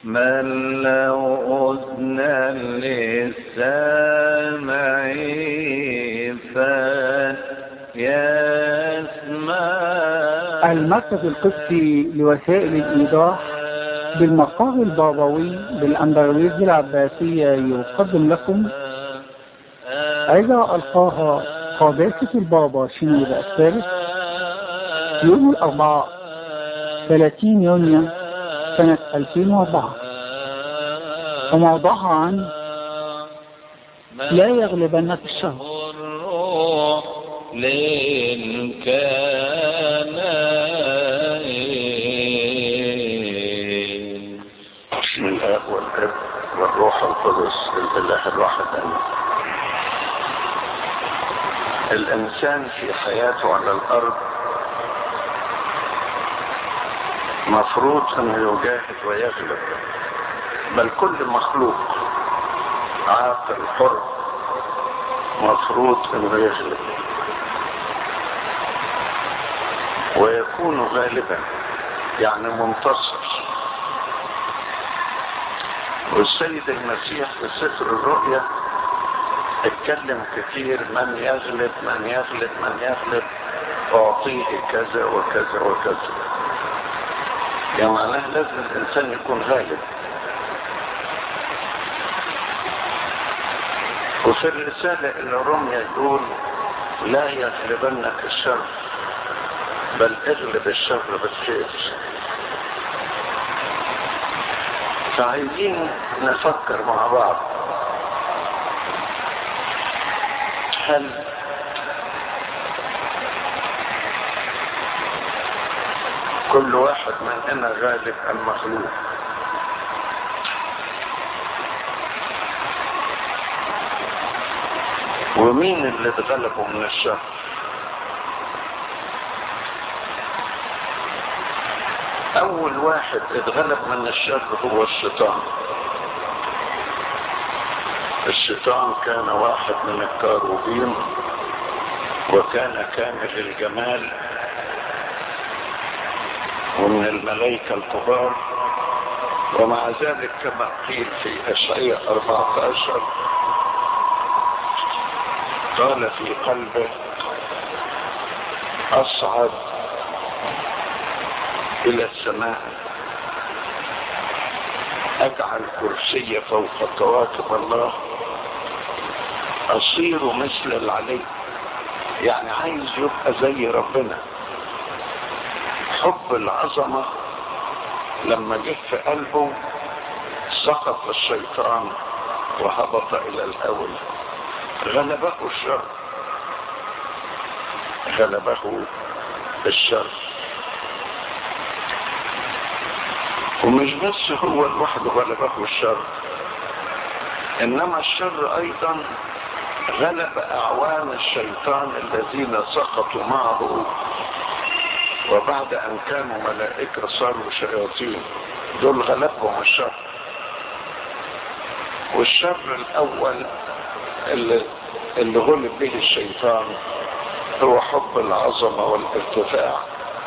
من له أذنا للسامع فيسمع المركز القدسي لوسائل الإيضاح بالمقر البابوي بالأندرويز العباسية يقدم لكم عظة ألقاها قداسة البابا شنودة الثالث يوم الأربعاء 30 يونيو سنة 2004 وموضوعها عن لا يغلبنك الشر الروح للكنائن بسم الله والاب والروح القدس الاله الواحد امين الانسان في حياته على الارض مفروض انه يجاهد ويغلب بل كل مخلوق عاقل حر مفروض انه يغلب ويكون غالبا يعني منتصر والسيد المسيح في سفر الرؤيا اتكلم كثير من يغلب من يغلب من يغلب اعطيه كذا وكذا وكذا يعني معناه لازم الانسان يكون غالب وفي الرسالة إلى روميا يقول لا يغلبنك الشر بل اغلب الشر بالخير فعايزين نفكر مع بعض هل كل واحد مننا غالب أم مغلوب ومين اللي اتغلبوا من الشر اول واحد اتغلب من الشر هو الشيطان الشيطان كان واحد من الكاروبين وكان كامل الجمال ومن الملائكة الكبار ومع ذلك كما قيل في اشعياء 14 قال في قلبه اصعد الى السماء اجعل كرسي فوق كواكب الله اصير مثل العلي يعني عايز يبقى زي ربنا حب العظمة لما جه في قلبه سقط الشيطان وهبط الى الاول غلبه الشر غلبه الشر ومش بس هو لوحده غلبه الشر انما الشر ايضا غلب اعوان الشيطان الذين سقطوا معه وبعد ان كانوا ملائكة صاروا شياطين دول غلبهم الشر والشر الاول اللي, اللي غلب به الشيطان هو حب العظمة والارتفاع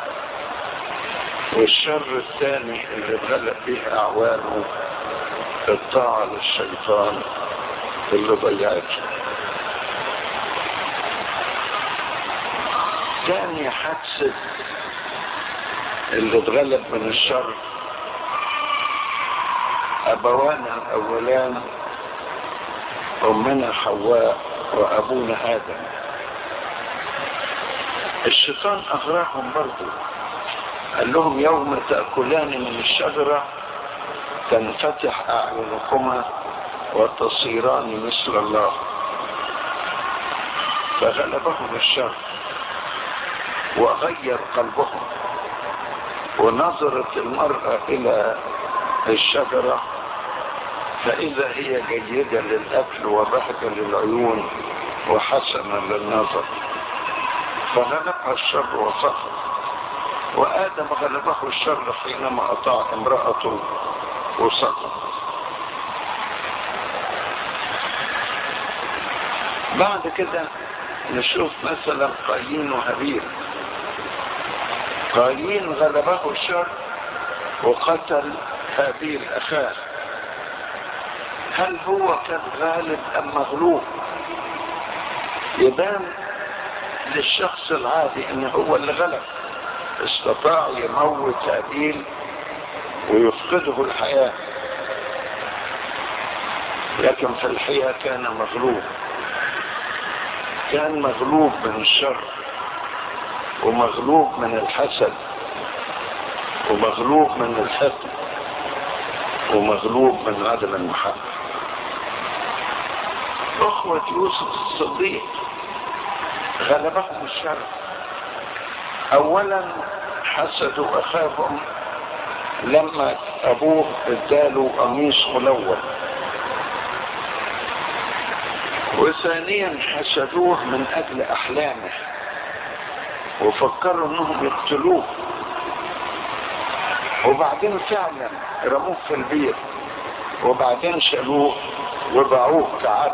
والشر الثاني اللي غلب به اعوانه الطاعة للشيطان اللي ضيعته تاني حادثة اللي اتغلب من الشر ابوانا الاولان امنا حواء وابونا ادم الشيطان اغراهم برضو قال لهم يوم تأكلان من الشجرة تنفتح اعينكما وتصيران مثل الله فغلبهم الشر وغير قلبهم ونظرت المرأة الى الشجرة فإذا هي جيدة للأكل وبهجة للعيون وحسنة للنظر فغلبها الشر وسخط وآدم غلبه الشر حينما أطاع امرأته وسقط بعد كده نشوف مثلا قايين وهابيل قايين غلبه الشر وقتل هابيل أخاه هل هو كان غالب أم مغلوب يبان للشخص العادي ان هو اللي غلب استطاع يموت هابيل ويفقده الحياة لكن في الحقيقة كان مغلوب كان مغلوب من الشر ومغلوب من الحسد ومغلوب من الحقد ومغلوب من عدم المحبة أخوة يوسف الصديق غلبهم الشر أولا حسدوا أخاهم لما أبوه اداله قميص ملون وثانيا حسدوه من أجل أحلامه وفكروا أنهم يقتلوه وبعدين فعلا رموه في البير وبعدين شالوه وباعوه كعبد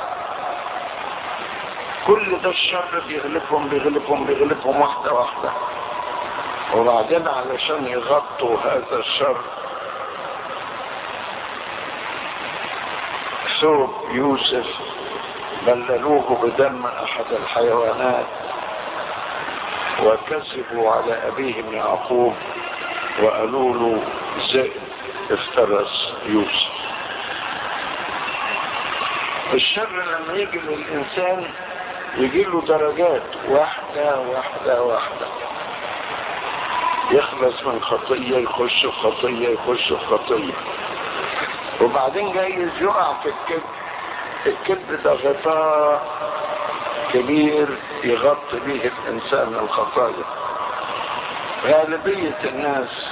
كل ده الشر بيغلبهم بيغلبهم بيغلبهم واحدة واحدة وبعدين علشان يغطوا هذا الشر ثوب يوسف بللوه بدم احد الحيوانات وكذبوا على ابيهم يعقوب وقالوا له ذئب افترس يوسف الشر لما يجي للانسان يجي له درجات واحدة واحدة واحدة يخلص من خطية يخش في خطية يخش في خطية وبعدين جايز يقع في الكذب الكذب ده غطاء كبير يغطي به الإنسان الخطايا غالبية الناس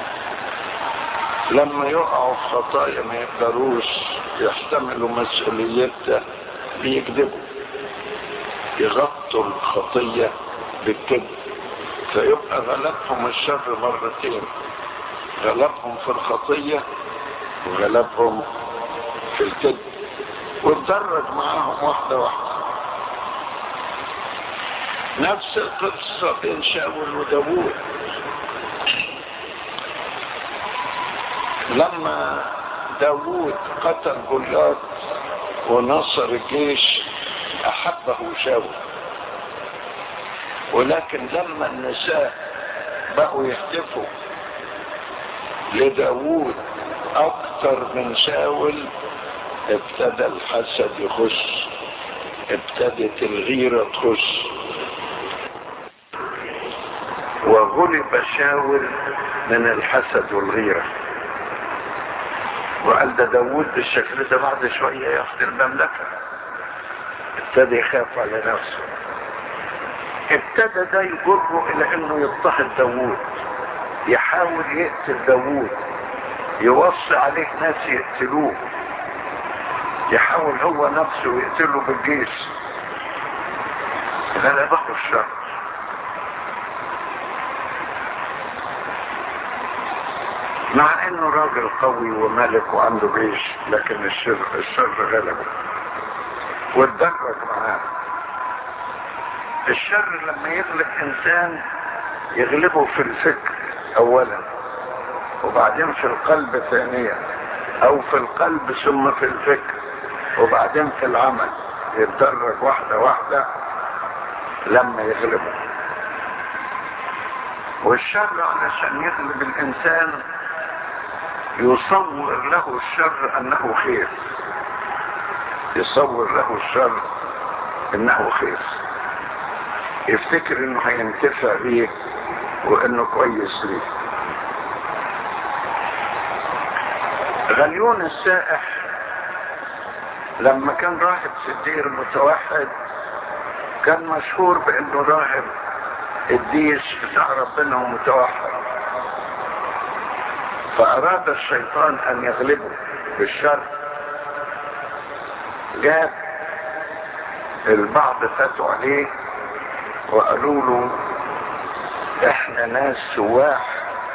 لما يقعوا في خطايا ما يقدروش يحتملوا مسؤوليتها بيكذبوا يغطوا الخطية بالكذب فيبقى غلبهم الشر مرتين غلبهم في الخطية وغلبهم في الكذب واتدرج معاهم واحدة واحدة نفس القصة بين شاول وداوود لما داوود قتل جوليات ونصر الجيش احبه شاول ولكن لما النساء بقوا يهتفوا لداوود اكتر من شاول ابتدى الحسد يخش ابتدت الغيرة تخش وغلب شاول من الحسد والغيرة وقال ده داوود بالشكل ده بعد شوية ياخد المملكة ابتدى يخاف على نفسه ابتدى ده يجره الى انه يضطهد داوود يحاول يقتل داوود يوصي عليه ناس يقتلوه يحاول هو نفسه يقتله بالجيش غلبه الشر مع انه راجل قوي وملك وعنده جيش لكن الشر الشر غلبه واتدرج معاه الشر لما يغلب انسان يغلبه في الفكر اولا وبعدين في القلب ثانيا او في القلب ثم في الفكر وبعدين في العمل يتدرج واحدة واحدة لما يغلبه والشر علشان يغلب الانسان يصور له الشر انه خير يصور له الشر انه خير يفتكر انه هينتفع بيه وانه كويس ليه غليون السائح لما كان راهب في الدير متوحد كان مشهور بانه راهب الديش بتاع ربنا ومتوحد فاراد الشيطان ان يغلبه بالشر جاب البعض فاتوا عليه وقالوا له احنا ناس سواح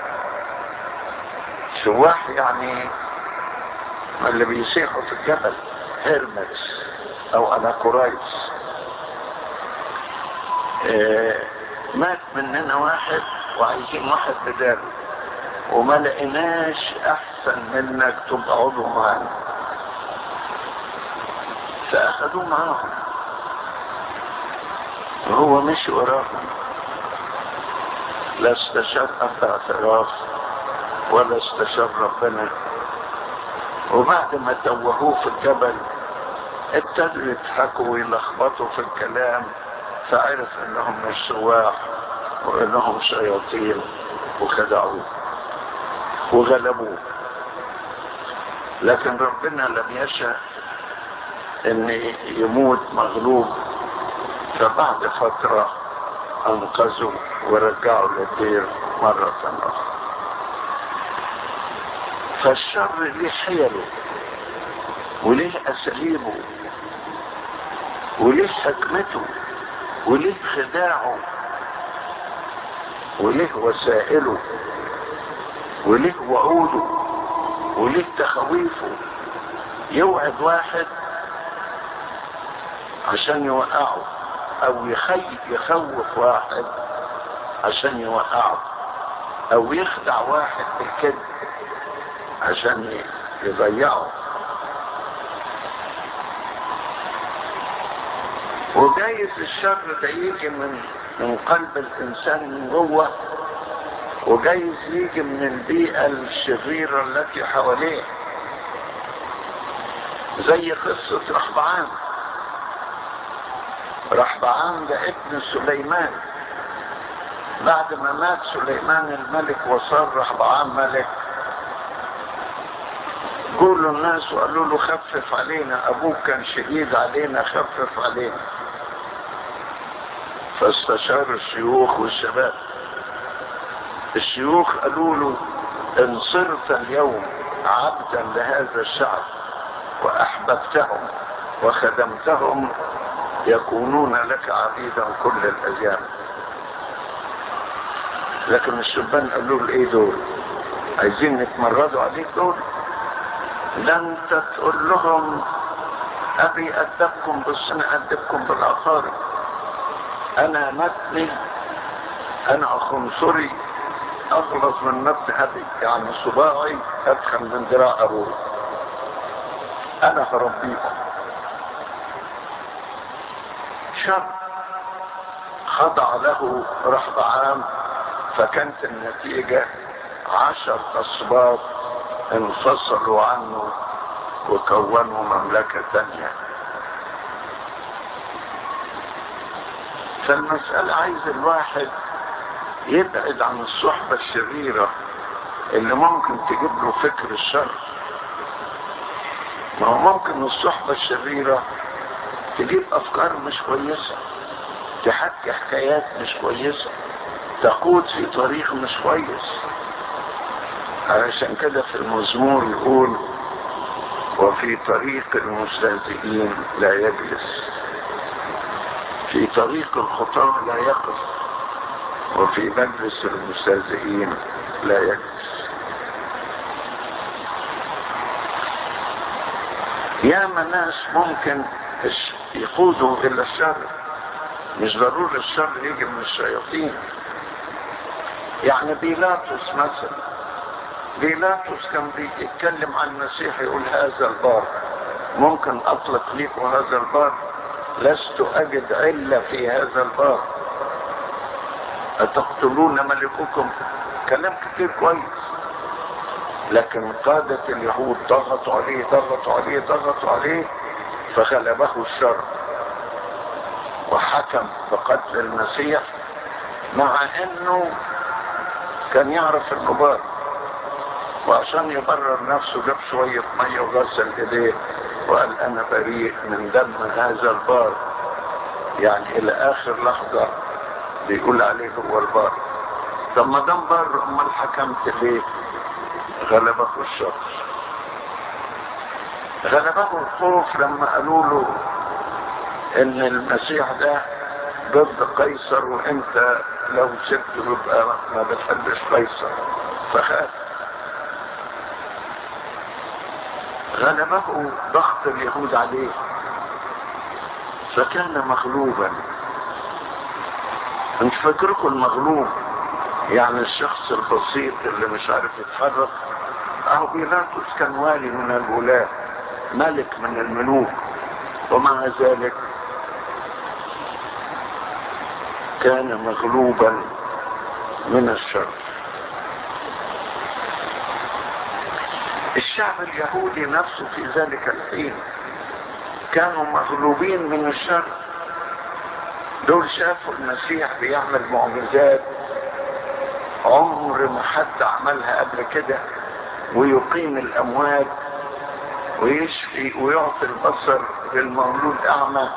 سواح يعني اللي بيسيحوا في الجبل هيرمتس او اناكورايتس اه مات مننا واحد وعايزين واحد بداله وما لقيناش احسن احسن منك تبقى عضو معانا فاخدوه معاهم وهو مشي وراهم لا استشار اب اعتراف ولا استشار ربنا وبعد ما توهوه في الجبل ابتدوا يضحكوا ويلخبطوا في الكلام فعرف انهم مش سواح وانهم شياطين وخدعوه وغلبوه لكن ربنا لم يشأ ان يموت مغلوب فبعد فترة انقذوا ورجعوا للدير مرة اخرى فالشر ليه حيله وليه اساليبه وليه حكمته وليه خداعه وليه وسائله وليه وعوده وليه تخويفه يوعد واحد عشان يوقعه او يخي يخوف واحد عشان يوقعه او يخدع واحد بالكذب عشان يضيعه وجايز الشر ده يجي من من قلب الانسان من جوه وجايز يجي من البيئة الشريرة التي حواليه زي قصة رحبعان رحبعان ده ابن سليمان بعد ما مات سليمان الملك وصار رحبعان ملك قولوا الناس وقالوا له خفف علينا ابوك كان شديد علينا خفف علينا فاستشار الشيوخ والشباب الشيوخ قالوا له ان صرت اليوم عبدا لهذا الشعب واحببتهم وخدمتهم يكونون لك عبيدا كل الايام لكن الشبان قالوا له ايه دول عايزين نتمردوا عليك دول ده انت تقول لهم ابي ادبكم بالسنة ادبكم بالاقارب انا متني انا اخنصري اغلظ من متن ابي يعني صباعي ادخل من ذراع ابوي انا هربيكم شر خضع له رحب عام فكانت النتيجة عشر أصباط انفصلوا عنه وكونوا مملكة تانية فالمسألة عايز الواحد يبعد عن الصحبة الشريرة اللي ممكن تجيب له فكر الشر ما هو ممكن الصحبة الشريرة تجيب أفكار مش كويسة تحكي حكايات مش كويسة تقود في طريق مش كويس علشان كده في المزمور يقول وفي طريق المستهزئين لا يجلس في طريق الخطاة لا يقف وفي مجلس المستهزئين لا يجلس ياما ناس ممكن يقودوا الى الشر مش ضروري الشر يجي من الشياطين يعني بيلاطس مثلا بيلاطس كان بيتكلم عن المسيح يقول هذا البار ممكن اطلق لكم هذا البار لست اجد علة في هذا البار اتقتلون ملككم كلام كتير كويس لكن قادة اليهود ضغطوا عليه ضغطوا عليه ضغطوا عليه فغلبه الشر وحكم بقتل المسيح مع انه كان يعرف الكبار وعشان يبرر نفسه جاب شوية مية وغسل ايديه وقال انا بريء من دم هذا البار يعني الى اخر لحظة بيقول عليه هو البار طب ما دام بار امال حكمت ليه غلبه الشر غلبه الخوف لما قالوا له ان المسيح ده ضد قيصر وانت لو سبته يبقى ما بتحبش قيصر فخاف غلبه ضغط اليهود عليه فكان مغلوبا انت فاكركم المغلوب يعني الشخص البسيط اللي مش عارف يتحرك أهو بيلاطس كان والي من الولاة ملك من الملوك ومع ذلك كان مغلوبا من الشر الشعب اليهودي نفسه في ذلك الحين كانوا مغلوبين من الشر دول شافوا المسيح بيعمل معجزات عمر ما حد عملها قبل كده ويقيم الاموات ويشفي ويعطي البصر للمولود اعمى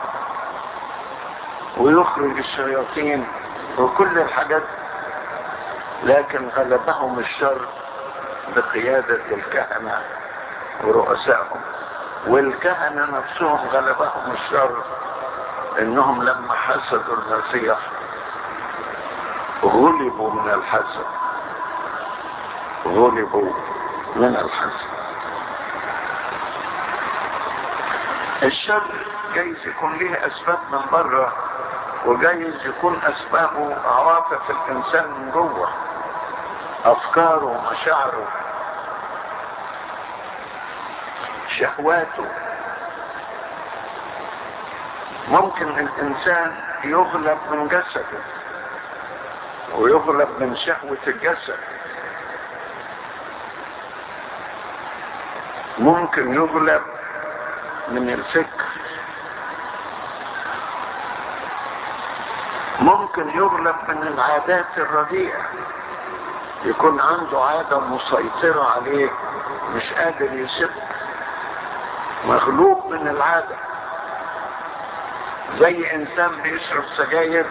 ويخرج الشياطين وكل الحاجات لكن غلبهم الشر بقيادة الكهنة ورؤسائهم والكهنة نفسهم غلبهم الشر انهم لما حسدوا المسيح غلبوا من الحسد غلبوا من الحسد الشر جايز يكون ليه اسباب من بره وجايز يكون اسبابه عواطف الانسان من جوه افكاره ومشاعره شهواته ممكن الانسان يغلب من جسده ويغلب من شهوة الجسد ممكن يغلب من الفكر ممكن يغلب من العادات الرديئة يكون عنده عادة مسيطرة عليه مش قادر يسيبها مغلوب من العادة زي انسان بيشرب سجاير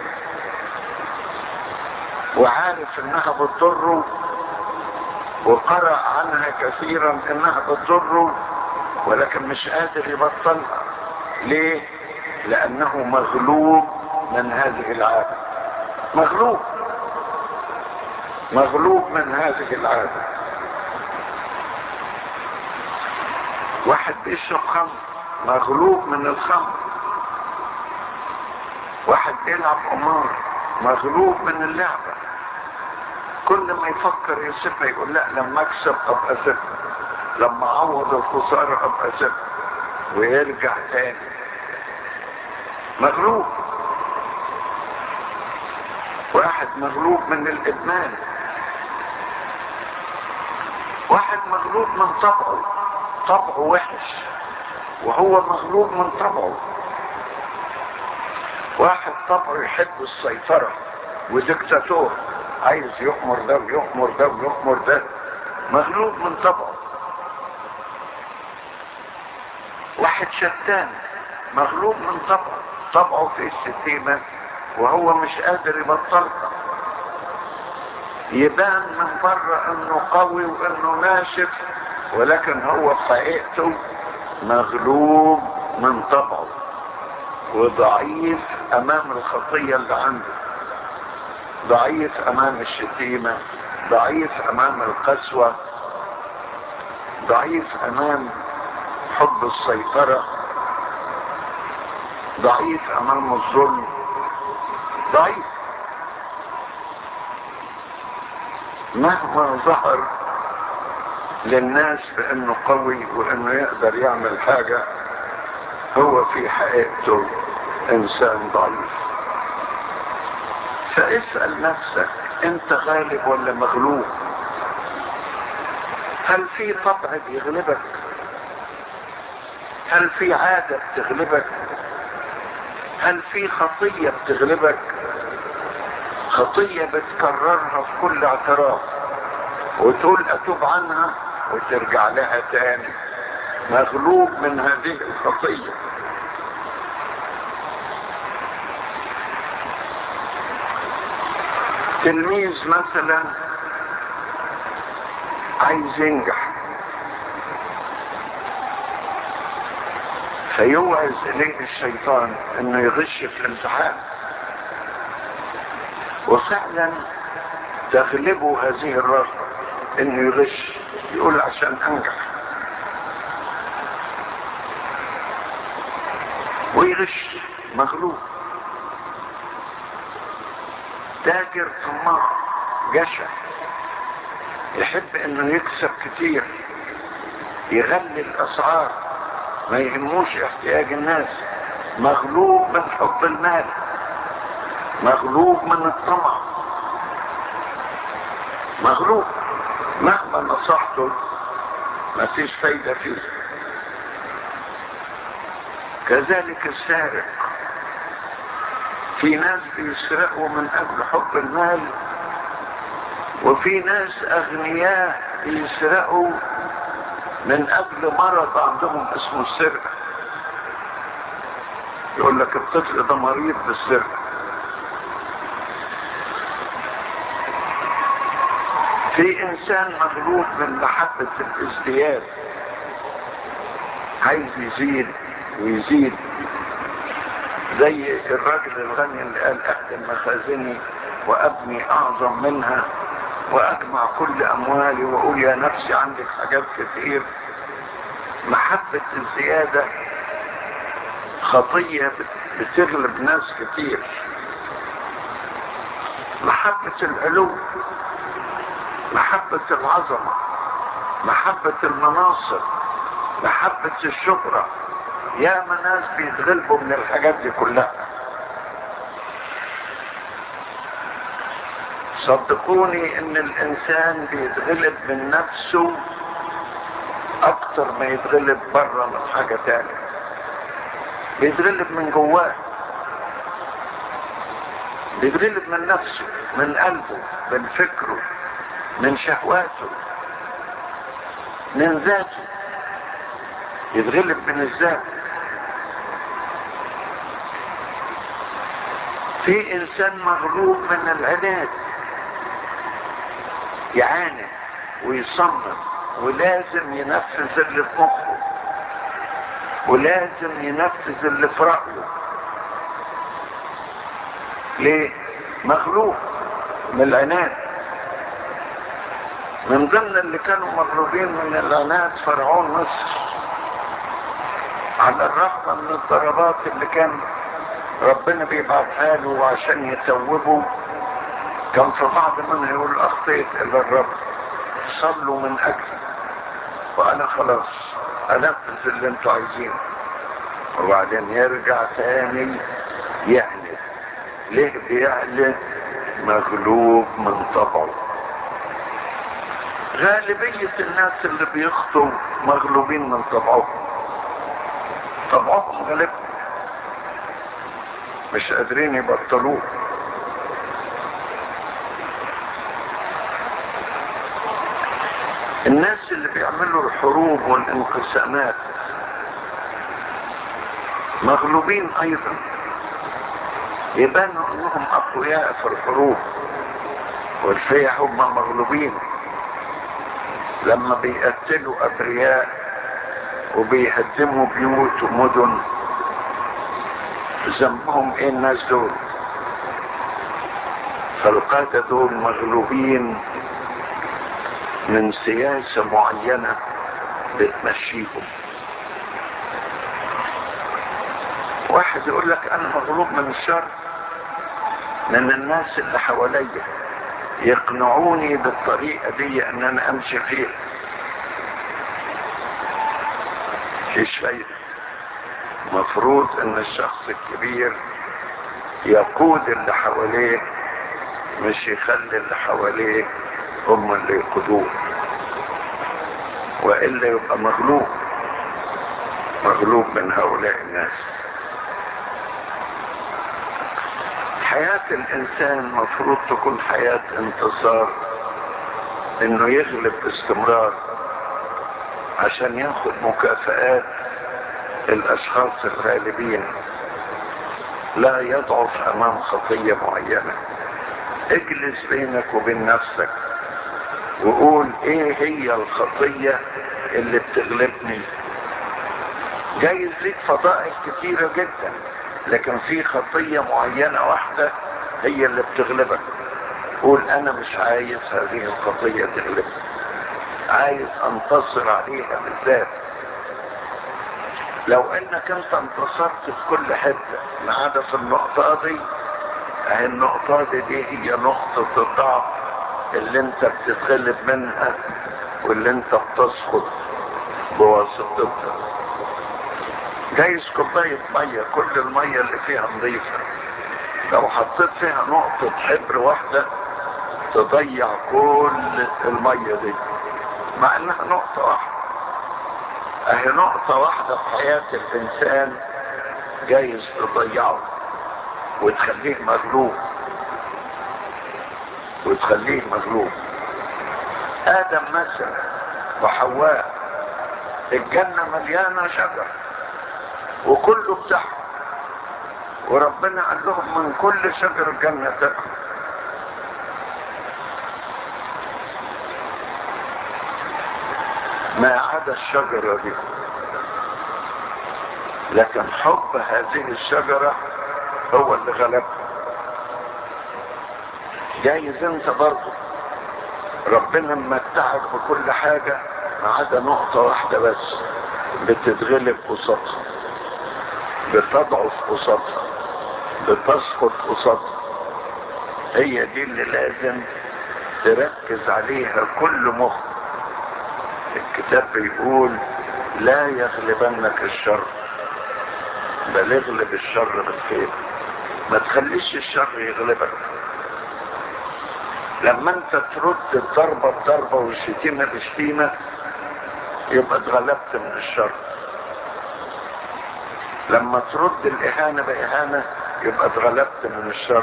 وعارف انها بتضره وقرأ عنها كثيرا انها بتضره ولكن مش قادر يبطلها ليه لانه مغلوب من هذه العادة مغلوب مغلوب من هذه العادة واحد بيشرب خمر مغلوب من الخمر واحد بيلعب قمار مغلوب من اللعبة كل ما يفكر يسيبها يقول لا لما اكسب ابقى اسيبها لما اعوض الخسارة ابقى اسيبها ويرجع تاني مغلوب واحد مغلوب من الادمان واحد مغلوب من طبعه طبعه وحش وهو مغلوب من طبعه واحد طبعه يحب السيطرة وديكتاتور عايز يؤمر ده ويؤمر ده ويؤمر ده مغلوب من طبعه واحد شتان مغلوب من طبعه طبعه في الشتيمة وهو مش قادر يبطلها يبان من بره انه قوي وانه ناشف ولكن هو في حقيقته مغلوب من طبعه وضعيف امام الخطية اللي عنده ضعيف امام الشتيمة ضعيف امام القسوة ضعيف امام حب السيطرة ضعيف امام الظلم ضعيف مهما ظهر للناس بانه قوي وانه يقدر يعمل حاجة هو في حقيقته انسان ضعيف فاسأل نفسك انت غالب ولا مغلوب هل في طبع بيغلبك هل في عادة بتغلبك هل في خطية بتغلبك خطية بتكررها في كل اعتراف وتقول اتوب عنها وترجع لها تاني مغلوب من هذه الخطية تلميذ مثلا عايز ينجح فيوعز اليه الشيطان انه يغش في الامتحان وفعلا تغلبه هذه الرغبة انه يغش يقول عشان انجح ويغش مغلوب تاجر طماع جشع يحب انه يكسب كتير يغلي الاسعار ما يهموش احتياج الناس مغلوب من حب المال مغلوب من الطمع مغلوب مهما نصحته ما فيش فايدة فيه كذلك السارق في ناس بيسرقوا من اجل حب المال وفي ناس اغنياء بيسرقوا من اجل مرض عندهم اسمه السرقه يقول لك الطفل ده مريض بالسرقه في انسان مغلوب من محبه الازدياد عايز يزيد ويزيد زي الراجل الغني اللي قال اخدم مخازني وابني اعظم منها واجمع كل اموالي واقول يا نفسي عندك حاجات كتير محبة الزيادة خطية بتغلب ناس كتير محبة العلو محبة العظمة محبة المناصب محبة الشهرة يا ناس بيتغلبوا من الحاجات دي كلها صدقوني ان الانسان بيتغلب من نفسه اكتر ما يتغلب بره من حاجة تانية بيتغلب من جواه بيتغلب من نفسه من قلبه من فكره من شهواته من ذاته يتغلب من الذات في انسان مغلوب من العناد يعاند ويصمم ولازم ينفذ اللي في مخه ولازم ينفذ اللي في رأيه ليه؟ مغلوب من العناد من ضمن اللي كانوا مغلوبين من العناد فرعون مصر على الرغم من الضربات اللي كان ربنا بيبعتها له عشان يتوبه كان في بعض منها يقول اخطيت الى الرب صلوا من اجلي وانا خلاص انفذ اللي انتوا عايزينه وبعدين يرجع تاني يعلن ليه بيعلن مغلوب من طبعه غالبية الناس اللي بيخطوا مغلوبين من طبعهم طبعهم غالب مش قادرين يبطلوه الناس اللي بيعملوا الحروب والانقسامات مغلوبين ايضا يبانوا انهم اقوياء في الحروب والفيع هم مغلوبين لما بيقتلوا ابرياء وبيهدموا بيوت ومدن ذنبهم ايه الناس دول فالقادة دول مغلوبين من سياسة معينة بتمشيهم واحد يقول لك انا مغلوب من الشر من الناس اللي حواليا يقنعوني بالطريقة دي ان انا امشي فيها مفيش فايدة مفروض ان الشخص الكبير يقود اللي حواليه مش يخلي اللي حواليه هم اللي يقودوه والا يبقى مغلوب مغلوب من هؤلاء الناس حياة الانسان مفروض تكون حياة انتصار انه يغلب باستمرار عشان ياخد مكافآت الاشخاص الغالبين لا يضعف امام خطية معينة اجلس بينك وبين نفسك وقول ايه هي الخطية اللي بتغلبني جايز ليك فضائل كتيرة جدا لكن في خطية معينة واحدة هي اللي بتغلبك قول انا مش عايز هذه الخطية تغلبني عايز انتصر عليها بالذات لو انك انت انتصرت في كل حتة ما عدا في النقطة دي اهي النقطة دي, دي هي نقطة الضعف اللي انت بتتغلب منها واللي انت بتسقط بواسطتها جايز كوباية مية كل المية اللي فيها نظيفة لو حطيت فيها نقطة حبر واحدة تضيع كل المية دي مع انها نقطة واحدة اهي نقطة واحدة في حياة الانسان جايز تضيعه وتخليه مغلوب وتخليه مغلوب ادم مثلا وحواء الجنة مليانة شجر وكله بتاعهم وربنا قال لهم من كل شجر الجنة تاكل ما عدا الشجرة دي لكن حب هذه الشجرة هو اللي غلبها جايز انت برضه ربنا ممتعك بكل حاجة ما عدا نقطة واحدة بس بتتغلب قصادها بتضعف قصادها بتسقط قصادها هي دي اللي لازم تركز عليها كل مخ الكتاب بيقول لا يغلبنك الشر بل اغلب الشر بالخير ما تخليش الشر يغلبك لما انت ترد الضربة بضربة والشتيمة بشتيمة يبقى اتغلبت من الشر لما ترد الإهانة بإهانة يبقى اتغلبت من الشر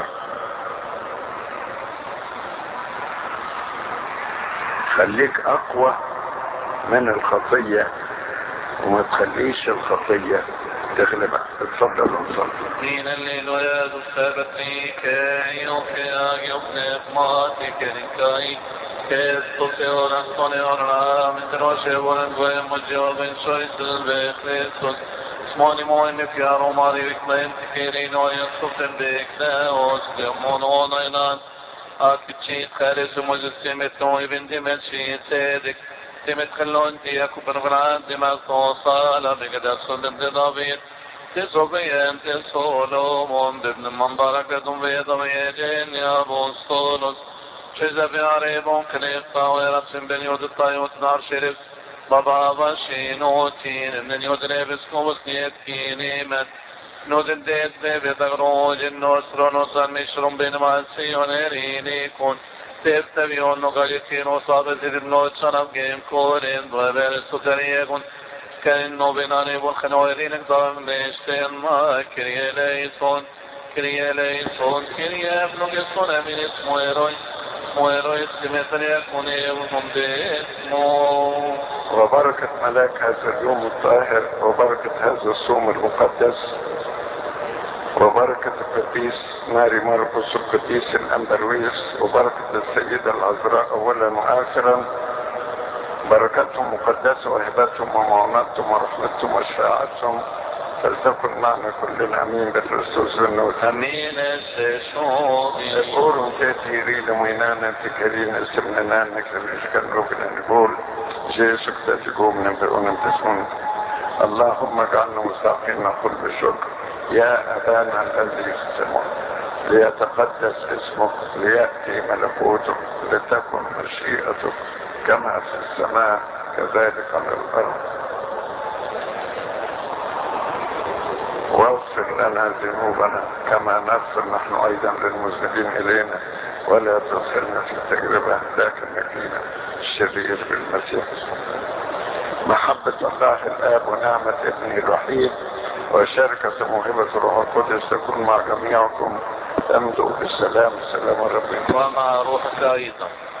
خليك أقوى من الخطية وما تخليش الخطية تغلبك اتفضل ونصلي من الليل ويا السبت كاي وكاي وكاي كاي Questo se ora sono ora mentre roce volen due mogio ben soi sul be Christus Smoni moj me fjaro mari vikmen tikeri no ja sufem be kneos de mono nailan Aki çiğ kare su mojë simet no i vendimet çiğ sedik Simet kallon ti aku bergran di ma sala be kada sulim de David Tisogayen te Solomon bibn man barakatun ve yedamiyecen ya apostolos Çöze bir arayı bon kınıkta ve Rabbim beni yodutta yotnar şerif Baba başin o tin men yodre bis kovus niyet ki nimet Nodin det ve ve dagrojin nostro nosan mishrum bin masiyon erini kun Tevteviyon no galitin o sabet edin no çanam gem korin ve ver sutariye kun كان بناني والخنويرين اقدام ليشتين ما كريه ليسون كريه ليسون كريه ابن قصون من اسمه ايروي اسمه ايروي اسمه يكون يوم باسمه وبركة ملاك هذا اليوم الطاهر وبركة هذا الصوم المقدس وبركة القديس ماري مرقس القديس الأمبرويس وبركة السيدة العذراء أولا وآخرا بركاتهم مقدسة وهباتهم ومعوناتهم ورحمتهم وشفاعتهم فلتكن معنا كلنا امين بكريستوس النور امين الشيشوبي يقولوا كثيري لمينانا تكرين اسمنا نكرم كان ربنا نقول جيسك تتقوم نبئون تسمون اللهم اجعلنا مستحقين نقول بالشكر يا ابانا الذي في السماء ليتقدس اسمك لياتي ملكوتك لتكن مشيئتك كما في السماء كذلك على الارض واغفر لنا ذنوبنا كما نغفر نحن ايضا للمذنبين الينا ولا تدخلنا في التجربه لكن نجينا الشرير بالمسيح محبة الله الآب ونعمة ابنه الوحيد وشركة موهبة الروح القدس تكون مع جميعكم تمدوا بالسلام سلام ربنا ومع روحك ايضا